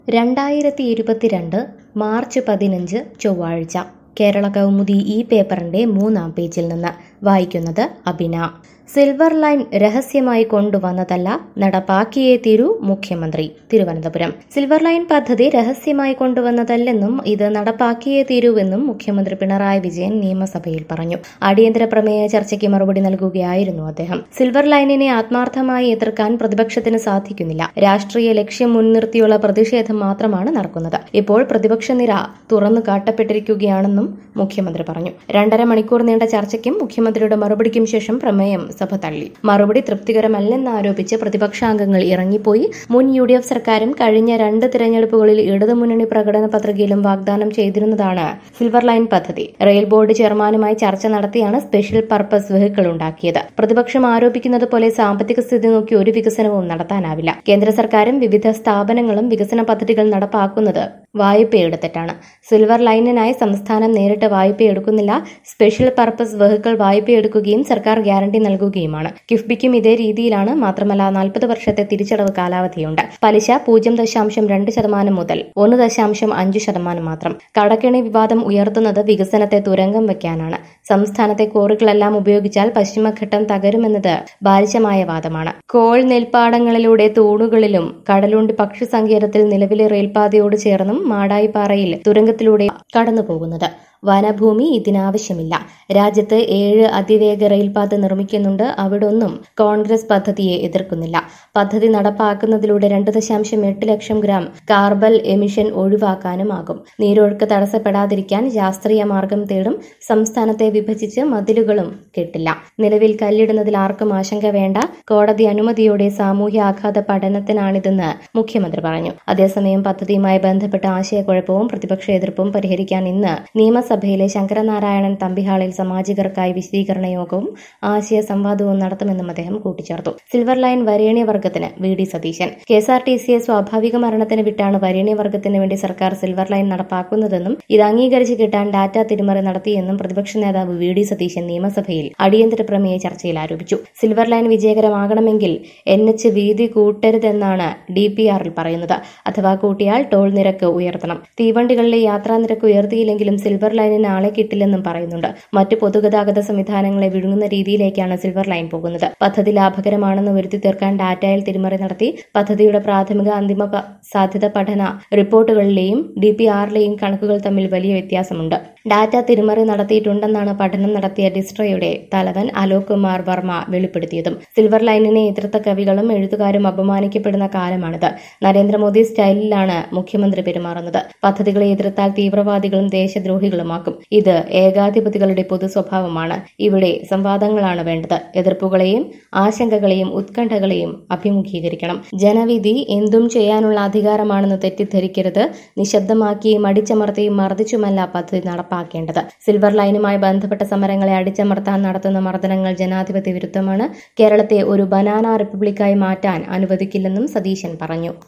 രണ്ടായിരത്തി ഇരുപത്തിരണ്ട് മാർച്ച് പതിനഞ്ച് ചൊവ്വാഴ്ച കേരള കൗമുദി ഈ പേപ്പറിന്റെ മൂന്നാം പേജിൽ നിന്ന് വായിക്കുന്നത് അബിന സിൽവർ ലൈൻ രഹസ്യമായി കൊണ്ടുവന്നതല്ല നടപ്പാക്കിയേ തീരൂ മുഖ്യമന്ത്രി തിരുവനന്തപുരം സിൽവർ ലൈൻ പദ്ധതി രഹസ്യമായി കൊണ്ടുവന്നതല്ലെന്നും ഇത് നടപ്പാക്കിയേ തീരൂവെന്നും മുഖ്യമന്ത്രി പിണറായി വിജയൻ നിയമസഭയിൽ പറഞ്ഞു അടിയന്തര പ്രമേയ ചർച്ചയ്ക്ക് മറുപടി നൽകുകയായിരുന്നു അദ്ദേഹം സിൽവർ ലൈനിനെ ആത്മാർത്ഥമായി എതിർക്കാൻ പ്രതിപക്ഷത്തിന് സാധിക്കുന്നില്ല രാഷ്ട്രീയ ലക്ഷ്യം മുൻനിർത്തിയുള്ള പ്രതിഷേധം മാത്രമാണ് നടക്കുന്നത് ഇപ്പോൾ പ്രതിപക്ഷ നിര തുറന്നു കാട്ടപ്പെട്ടിരിക്കുകയാണെന്നും മുഖ്യമന്ത്രി പറഞ്ഞു രണ്ടര മണിക്കൂർ നീണ്ട ചർച്ചയ്ക്കും മുഖ്യമന്ത്രിയുടെ മറുപടിക്കും ശേഷം പ്രമേയം സഭ തള്ളി മറുപടി തൃപ്തികരമല്ലെന്ന് ആരോപിച്ച് പ്രതിപക്ഷാംഗങ്ങൾ ഇറങ്ങിപ്പോയി മുൻ യു ഡി എഫ് സർക്കാരും കഴിഞ്ഞ രണ്ട് തിരഞ്ഞെടുപ്പുകളിൽ ഇടതുമുന്നണി പ്രകടന പത്രികയിലും വാഗ്ദാനം ചെയ്തിരുന്നതാണ് സിൽവർ ലൈൻ പദ്ധതി റെയിൽ ബോർഡ് ചെയർമാനുമായി ചർച്ച നടത്തിയാണ് സ്പെഷ്യൽ പർപ്പസ് വെഹിക്കിൾ ഉണ്ടാക്കിയത് പ്രതിപക്ഷം ആരോപിക്കുന്നത് പോലെ സാമ്പത്തിക സ്ഥിതി നോക്കി ഒരു വികസനവും നടത്താനാവില്ല കേന്ദ്ര സർക്കാരും വിവിധ സ്ഥാപനങ്ങളും വികസന പദ്ധതികൾ നടപ്പാക്കുന്നത് വായ്പയെടുത്തിട്ടാണ് സിൽവർ ലൈനിനായി സംസ്ഥാനം നേരിട്ട് വായ്പയെടുക്കുന്നില്ല സ്പെഷ്യൽ പർപ്പസ് വെഹിക്കിൾ വായ്പയെടുക്കുകയും സർക്കാർ ഗ്യാരണ്ടി നൽകുകയുമാണ് കിഫ്ബിക്കും ഇതേ രീതിയിലാണ് മാത്രമല്ല നാൽപ്പത് വർഷത്തെ തിരിച്ചടവ് കാലാവധിയുണ്ട് പലിശ പൂജ്യം ദശാംശം രണ്ട് ശതമാനം മുതൽ ഒന്ന് ദശാംശം അഞ്ച് ശതമാനം മാത്രം കടക്കെണി വിവാദം ഉയർത്തുന്നത് വികസനത്തെ തുരങ്കം വയ്ക്കാനാണ് സംസ്ഥാനത്തെ കോറികളെല്ലാം ഉപയോഗിച്ചാൽ പശ്ചിമഘട്ടം തകരുമെന്നത് ബാലിശമായ വാദമാണ് കോൾ നെൽപ്പാടങ്ങളിലൂടെ തൂണുകളിലും കടലുണ്ടി പക്ഷി സങ്കേതത്തിൽ നിലവിലെ റെയിൽപാതയോട് ചേർന്നും മാടായിപ്പാറയിൽ തുരങ്കത്തിലൂടെ കടന്നുപോകുന്നത് വനഭൂമി ഇതിനാവശ്യമില്ല രാജ്യത്ത് ഏഴ് അതിവേഗ റെയിൽപാത നിർമ്മിക്കുന്നുണ്ട് അവിടൊന്നും കോൺഗ്രസ് പദ്ധതിയെ എതിർക്കുന്നില്ല പദ്ധതി നടപ്പാക്കുന്നതിലൂടെ രണ്ട് ദശാംശം എട്ട് ലക്ഷം ഗ്രാം കാർബൽ എമിഷൻ ഒഴിവാക്കാനുമാകും നീരൊഴുക്ക് തടസ്സപ്പെടാതിരിക്കാൻ ശാസ്ത്രീയ മാർഗം തേടും സംസ്ഥാനത്തെ വിഭജിച്ച് മതിലുകളും കെട്ടില്ല നിലവിൽ കല്ലിടുന്നതിൽ ആർക്കും ആശങ്ക വേണ്ട കോടതി അനുമതിയോടെ സാമൂഹ്യ ആഘാത പഠനത്തിനാണിതെന്ന് മുഖ്യമന്ത്രി പറഞ്ഞു അതേസമയം പദ്ധതിയുമായി ബന്ധപ്പെട്ട ആശയക്കുഴപ്പവും പ്രതിപക്ഷ എതിർപ്പും പരിഹരിക്കാൻ ഇന്ന് നിയമസഭ സഭയിലെ ശങ്കരനാരായണൻ തമ്പിഹാളിൽ സാമാജികർക്കായി വിശദീകരണ യോഗവും ആശയ സംവാദവും നടത്തുമെന്നും അദ്ദേഹം കൂട്ടിച്ചേർത്തു സിൽവർ ലൈൻ വരേണ്യവർഗത്തിന് V D Satheesan K S R T സിയെ സ്വാഭാവിക മരണത്തിന് വിട്ടാണ് വരേണ്യവർഗത്തിന് വേണ്ടി സർക്കാർ സിൽവർ ലൈൻ നടപ്പാക്കുന്നതെന്നും ഇത് അംഗീകരിച്ച് കിട്ടാൻ ഡാറ്റ തിരിമറി നടത്തിയെന്നും പ്രതിപക്ഷ നേതാവ് വി ഡി സതീശൻ നിയമസഭയിൽ അടിയന്തര പ്രമേയ ചർച്ചയിൽ ആരോപിച്ചു സിൽവർ ലൈൻ വിജയകരമാകണമെങ്കിൽ എൻ എച്ച് വീതി കൂട്ടരുതെന്നാണ് ഡി പി ആറിൽ പറയുന്നത് അഥവാ കൂട്ടിയാൽ ടോൾ നിരക്ക് ഉയർത്തണം തീവണ്ടികളിലെ യാത്രാ നിരക്ക് ഉയർത്തിയില്ലെങ്കിലും സിൽവർ ലൈനിന് ആളെ കിട്ടില്ലെന്നും പറയുന്നുണ്ട് മറ്റ് പൊതുഗതാഗത സംവിധാനങ്ങളെ വിഴുങ്ങുന്ന രീതിയിലേക്കാണ് സിൽവർ ലൈൻ പോകുന്നത് പദ്ധതി ലാഭകരമാണെന്ന് വരുത്തി തീർക്കാൻ ഡാറ്റയിൽ തിരിമറി നടത്തി പദ്ധതിയുടെ പ്രാഥമിക അന്തിമ സാധ്യത പഠന റിപ്പോർട്ടുകളിലെയും ഡി പി ആറിലെയും കണക്കുകൾ തമ്മിൽ വലിയ വ്യത്യാസമുണ്ട് ഡാറ്റ തിരിമറി നടത്തിയിട്ടുണ്ടെന്നാണ് പഠനം നടത്തിയ ഡിസ്ട്രയുടെ തലവൻ അലോക് കുമാർ വർമ്മ വെളിപ്പെടുത്തിയതും സിൽവർ ലൈനിനെ എതിർത്ത കവികളും എഴുത്തുകാരും അപമാനിക്കപ്പെടുന്ന കാലമാണിത് നരേന്ദ്രമോദി സ്റ്റൈലിലാണ് മുഖ്യമന്ത്രി പെരുമാറുന്നത് പദ്ധതികളെ എതിർത്താൽ തീവ്രവാദികളും ദേശദ്രോഹികളുമാക്കും ഇത് ഏകാധിപതികളുടെ പൊതു സ്വഭാവമാണ് ഇവിടെ സംവാദങ്ങളാണ് വേണ്ടത് എതിർപ്പുകളെയും ആശങ്കകളെയും ഉത്കണ്ഠകളെയും അഭിമുഖീകരിക്കണം ജനവിധി എന്തും ചെയ്യാനുള്ള അധികാരമാണെന്ന് തെറ്റിദ്ധരിക്കരുത് നിശബ്ദമാക്കിയും അടിച്ചമർത്തിയും മർദ്ദിച്ചുമല്ല പദ്ധതി നടപ്പാക്കേണ്ടത് സിൽവർ ലൈനുമായി ബന്ധപ്പെട്ട സമരങ്ങളെ അടിച്ചമർത്താൻ നടത്തുന്ന മർദ്ദനങ്ങൾ ജനാധിപത്യ വിരുദ്ധമാണ് കേരളത്തെ ഒരു ബനാന റിപ്പബ്ലിക്കായി മാറ്റാൻ അനുവദിക്കില്ലെന്നും സതീശൻ പറഞ്ഞു